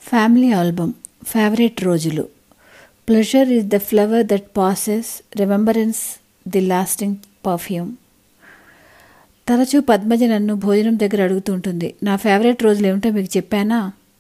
family album favourite రోజులు pleasure is the flower that passes remembrance the lasting perfume తరచూ పద్మజ నన్ను భోజనం దగ్గర అడుగుతుంటుంది నా ఫేవరెట్ రోజులు ఏమిటో మీకు చెప్పానా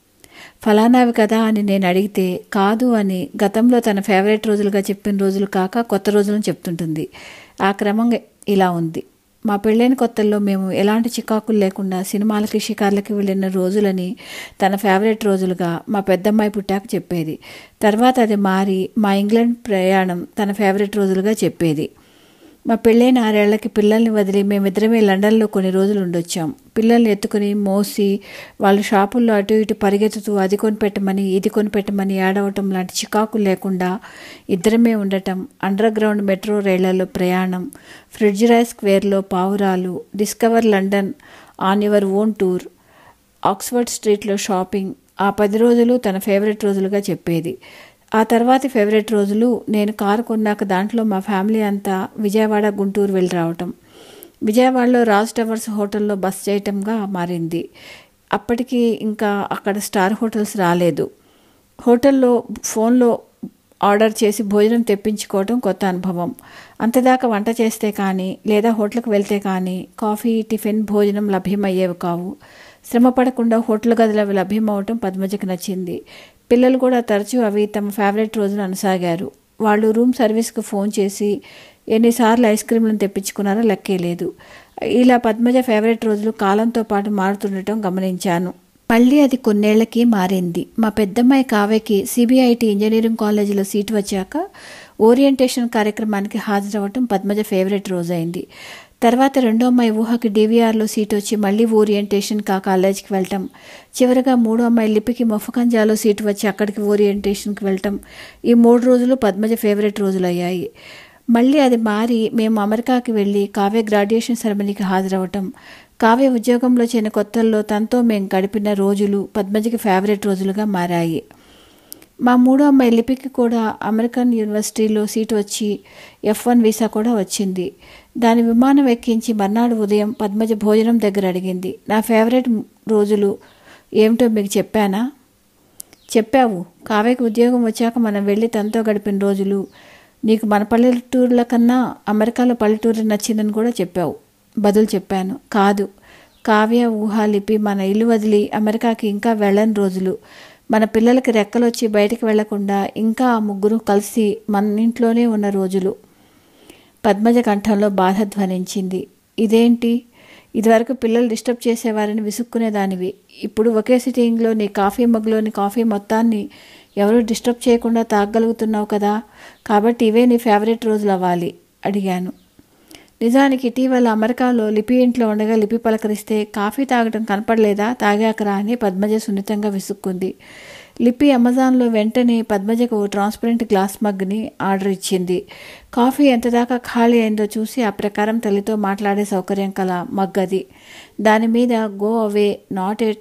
ఫలానావి కదా అని నేను అడిగితే కాదు అని గతంలో తన ఫేవరెట్ రోజులుగా చెప్పిన రోజులు కాక కొత్త రోజులను చెప్తుంటుంది ఆ క్రమంగా ఇలా ఉంది మా పెళ్ళైన కొత్తల్లో మేము ఎలాంటి చికాకులు లేకుండా సినిమాలకి షికార్లకి వెళ్ళిన రోజులని తన ఫేవరెట్ రోజులుగా మా పెద్దమ్మాయి పుట్టాక చెప్పేది తర్వాత అది మారి మా ఇంగ్లాండ్ ప్రయాణం తన ఫేవరెట్ రోజులుగా చెప్పేది మా పెళ్ళైన ఆరేళ్లకి పిల్లల్ని వదిలి మేమిద్దరమే లండన్లో కొన్ని రోజులు ఉండొచ్చాం పిల్లల్ని ఎత్తుకుని మోసి వాళ్ళు షాపుల్లో అటు ఇటు పరిగెత్తుతూ అది కొనిపెట్టమని ఇది కొనిపెట్టమని ఏడవటం లాంటి చికాకులు లేకుండా ఇద్దరమే ఉండటం అండర్ గ్రౌండ్ మెట్రో రైళ్లలో ప్రయాణం ఫ్రిడ్జిరాయ్ స్క్వేర్లో పావురాలు discover London on your own tour Oxford స్ట్రీట్లో షాపింగ్ ఆ పది రోజులు తన ఫేవరెట్ రోజులుగా చెప్పేది ఆ తర్వాతి ఫేవరెట్ రోజులు నేను కారు కొన్నాక దాంట్లో మా ఫ్యామిలీ అంతా విజయవాడ గుంటూరు వెళ్ళి రావటం విజయవాడలో రాజ్ టవర్స్ హోటల్లో బస్ చేయటంగా మారింది అప్పటికి ఇంకా అక్కడ స్టార్ హోటల్స్ రాలేదు హోటల్లో ఫోన్లో ఆర్డర్ చేసి భోజనం తెప్పించుకోవటం కొత్త అనుభవం అంతదాకా వంట చేస్తే కానీ లేదా హోటల్కి వెళ్తే కానీ కాఫీ టిఫిన్ భోజనం లభ్యమయ్యేవి కావు శ్రమ పడకుండా హోటల్ గదులు అవి లభ్యమవటం పద్మజకి నచ్చింది పిల్లలు కూడా తరచూ అవి తమ ఫేవరెట్ రోజులు అనసాగారు వాళ్ళు రూమ్ సర్వీస్కి ఫోన్ చేసి ఎన్నిసార్లు ఐస్ క్రీమ్లను తెప్పించుకున్నారో లెక్కే లేదు ఇలా పద్మజ ఫేవరెట్ రోజులు కాలంతో పాటు మారుతుండటం గమనించాను మళ్ళీ అది కొన్నేళ్లకి మారింది మా పెద్దమ్మాయి కావ్యకి సిబిఐటి ఇంజనీరింగ్ కాలేజీలో సీటు వచ్చాక ఓరియంటేషన్ కార్యక్రమానికి హాజరవ్వటం పద్మజ ఫేవరెట్ రోజైంది తర్వాత రెండో అమ్మాయి ఊహకి డివిఆర్లో సీట్ వచ్చి మళ్ళీ ఓరియంటేషన్కి ఆ కాలేజీకి వెళ్ళటం చివరిగా మూడో అమ్మాయి లిపికి మొఫకంజాలో సీటు వచ్చి అక్కడికి ఓరియంటేషన్కి వెళ్ళటం ఈ మూడు రోజులు పద్మజ ఫేవరెట్ రోజులు అయ్యాయి మళ్ళీ అది మారి మేము అమెరికాకి వెళ్ళి కావ్య గ్రాడ్యుయేషన్ సెరమనీకి హాజరవ్వటం కావ్య ఉద్యోగంలో చేరిన కొత్తల్లో తనతో మేము గడిపిన రోజులు పద్మజకి ఫేవరెట్ రోజులుగా మారాయి మా మూడో అమ్మాయి లిపికి కూడా అమెరికన్ యూనివర్సిటీలో సీటు వచ్చి ఎఫ్ వన్ వీసా కూడా వచ్చింది దాని విమానం ఎక్కించి మర్నాడు ఉదయం పద్మజ భోజనం దగ్గర అడిగింది నా ఫేవరెట్ రోజులు ఏమిటో మీకు చెప్పానా చెప్పావు కావ్యకి ఉద్యోగం వచ్చాక మనం వెళ్ళి తనతో గడిపిన రోజులు నీకు మన పల్లెటూరుల కన్నా అమెరికాలో పల్లెటూరు నచ్చిందని కూడా చెప్పావు బదులు చెప్పాను కాదు కావ్య ఊహ లిపి మన ఇల్లు వదిలి అమెరికాకి ఇంకా వెళ్ళని రోజులు మన పిల్లలకి రెక్కలొచ్చి బయటికి వెళ్లకుండా ఇంకా ఆ ముగ్గురు కలిసి మన ఇంట్లోనే ఉన్న రోజులు పద్మజ కంఠంలో బాధ ధ్వనించింది ఇదేంటి ఇదివరకు పిల్లలు డిస్టర్బ్ చేసేవారని విసుక్కునేదానివి ఇప్పుడు ఒకే సిట్టింగ్లో నీ కాఫీ మగ్లోని కాఫీ మొత్తాన్ని ఎవరు డిస్టర్బ్ చేయకుండా తాగగలుగుతున్నావు కదా కాబట్టి ఇవే నీ ఫేవరెట్ రోజులు అవ్వాలి అడిగాను నిజానికి ఇటీవల అమెరికాలో లిపి ఇంట్లో ఉండగా లిపి పలకరిస్తే కాఫీ తాగటం కనపడలేదా తాగాకరా అని పద్మజ సున్నితంగా విసుక్కుంది లిపి అమెజాన్లో వెంటనే పద్మజకు ఓ ట్రాన్స్పరెంట్ గ్లాస్ మగ్ని ఆర్డర్ ఇచ్చింది కాఫీ ఎంతదాకా ఖాళీ అయిందో చూసి ఆ ప్రకారం తల్లితో మాట్లాడే సౌకర్యం కల మగ్ అది దాని మీద go away not at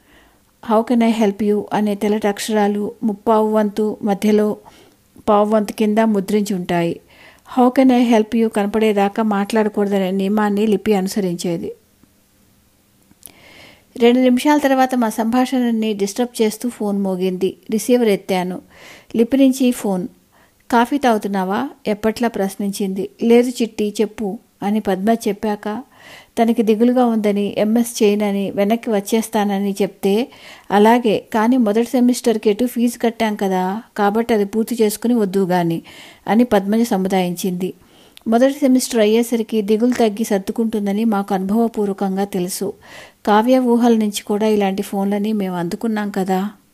how can I help you అనే తెల్లటి అక్షరాలు ముప్పావు వంతు మధ్యలో పావు వంతు కింద ముద్రించి ఉంటాయి how can I help you కనపడేదాకా మాట్లాడకూడదనే నియమాన్ని లిపి అనుసరించేది రెండు నిమిషాల తర్వాత మా సంభాషణని డిస్టర్బ్ చేస్తూ ఫోన్ మోగింది రిసీవర్ ఎత్తాను లిపి నుంచి ఫోన్ కాఫీ తాగుతున్నావా ఎప్పట్లా ప్రశ్నించింది లేదు చిట్టి చెప్పు అని పద్మ చెప్పాక తనకి దిగులుగా ఉందని ఎంఎస్ చేయనని వెనక్కి వచ్చేస్తానని చెప్తే అలాగే కానీ మొదటి సెమిస్టర్కి ఎటు ఫీజు కట్టాం కదా కాబట్టి అది పూర్తి చేసుకుని వద్దు గాని అని పద్మజ సముదాయించింది మొదటి సెమిస్టర్ అయ్యేసరికి దిగులు తగ్గి సర్దుకుంటుందని మాకు అనుభవపూర్వకంగా తెలుసు కావ్య ఊహల నుంచి కూడా ఇలాంటి ఫోన్లని మేము అందుకున్నాం కదా